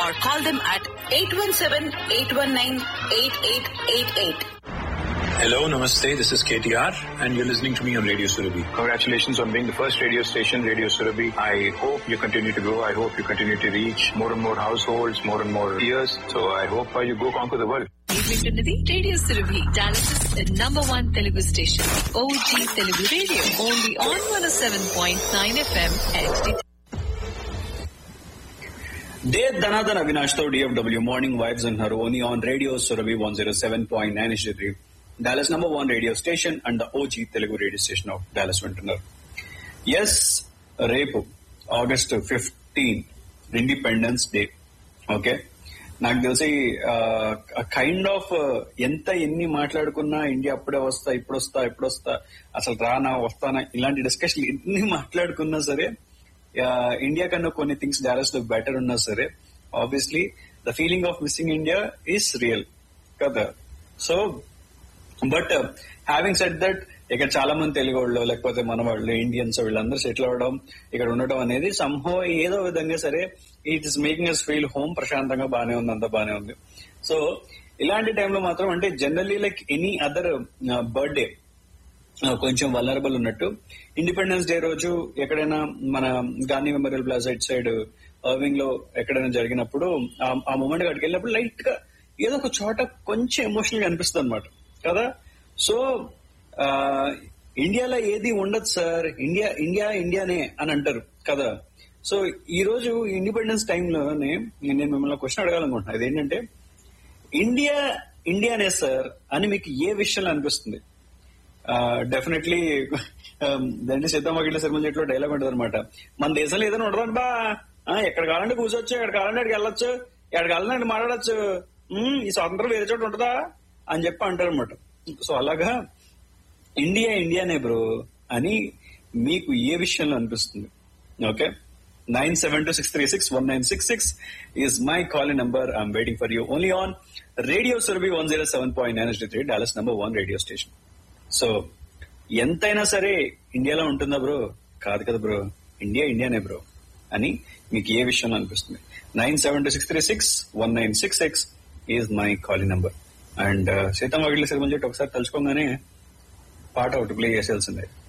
or call them at 817-819-8888. Hello, namaste. This is KTR, and you're listening to me on Radio Surabhi. Congratulations on being the first radio station, Radio Surabhi. I hope you continue to grow. I hope you continue to reach more and more households, more and more ears. So I hope uh, you go conquer the world. మీరు వింటున్నది radio Surabhi Dallas number one Telugu station OG Telugu radio only on one seven point nine FM day Dhanadhan Avinash తో DFW morning vibes అంటున్నారు only on radio Surabhi one zero seven point nine three Dallas number one radio station and the OG Telugu radio station of Dallas వింటున్నారు yes రేపు August fifteen Independence Day okay నాకు తెలిసి kind of ఎంత ఎన్ని మాట్లాడుకున్నా India అప్పుడే వస్తా ఇప్పుడు వస్తా ఇప్పుడు వస్తా అసలు రానా వస్తానా ఇలాంటి డిస్కషన్ ఎన్ని మాట్లాడుకున్నా సరే ఇండియా కన్నా కొన్ని థింగ్స్ డాలస్ లో బెటర్ ఉన్నా సరే obviously the feeling of missing India is real కదా so but having set that ఇక్కడ చాలా మంది తెలుగు వాళ్ళు లేకపోతే మన వాళ్ళు ఇండియన్స్ వీళ్ళందరూ సెటిల్ అవ్వడం ఇక్కడ ఉండటం అనేది సంహో ఏదో విధంగా సరే it is making us feel home ప్రశాంతంగా బానే ఉంది అంతా బానే ఉంది సో ఇలాంటి టైంలో మాత్రం అంటే generally like any other birthday కొంచెం వలరబుల్ ఉన్నట్టు ఇండిపెండెన్స్ డే రోజు ఎక్కడైనా మన Gandhi memorial plaza it side Irving లో ఎక్కడైనా జరిగినప్పుడు ఆ- ఆ మూమెంట్ అక్కడికి వెళ్ళినప్పుడు లైట్ గా ఏదో ఒక చోట కొంచెం ఎమోషనల్ గా అనిపిస్తుంది అనమాట కదా సో ఆ, ఇండియాలో ఏది ఉండదు సార్ ఇండియా ఇండియా ఇండియానే అని అంటారు కదా సో ఈ రోజు ఇండిపెండెన్స్ టైంలోనే నేను మిమ్మల్ని క్వశ్చన్ అడగాలనుకుంటున్నాను అదేంటంటే ఇండియా ఇండియానే సార్ అని మీకు ఏ విషయంలో అనిపిస్తుంది డెఫినెట్లీ దండి సీతమ్మగిళ్ళ సినిమా చెట్లో డైలాగ్ ఉంటుంది అనమాట మన దేశంలో ఏదైనా ఉండదు బా ఆ, ఎక్కడ కావాలంటే కూర్చోవచ్చు ఎక్కడ కావాలంటే అక్కడికి వెళ్ళొచ్చు ఎక్కడ కావాలంటే మాట్లాడచ్చు ఉమ్, ఈ స్వాతంత్రం వేరే చోట ఉంటుందా అని చెప్పి అంటారు అనమాట సో అలాగా ఇండియా ఇండియానే బ్రో అని మీకు ఏ విషయంలో అనిపిస్తుంది okay nine seven two six three six one nine six six is my call number I'm waiting for you only on radio Surabhi one zero seven point nine three Dallas number one radio station so ఎంతైనా సరే ఇండియాలో ఉంటుందా bro కాదు కదా bro India ఇండియానే bro అని మీకు ఏ విషయంలో అనిపిస్తుంది nine seven two six three six one nine six six is my calling number and Seethamma వీళ్ళ సినిమా చెట్టు ఒకసారి తలుచుకోగానే పాట ఒకటి ప్లే చేసేయాల్సిందే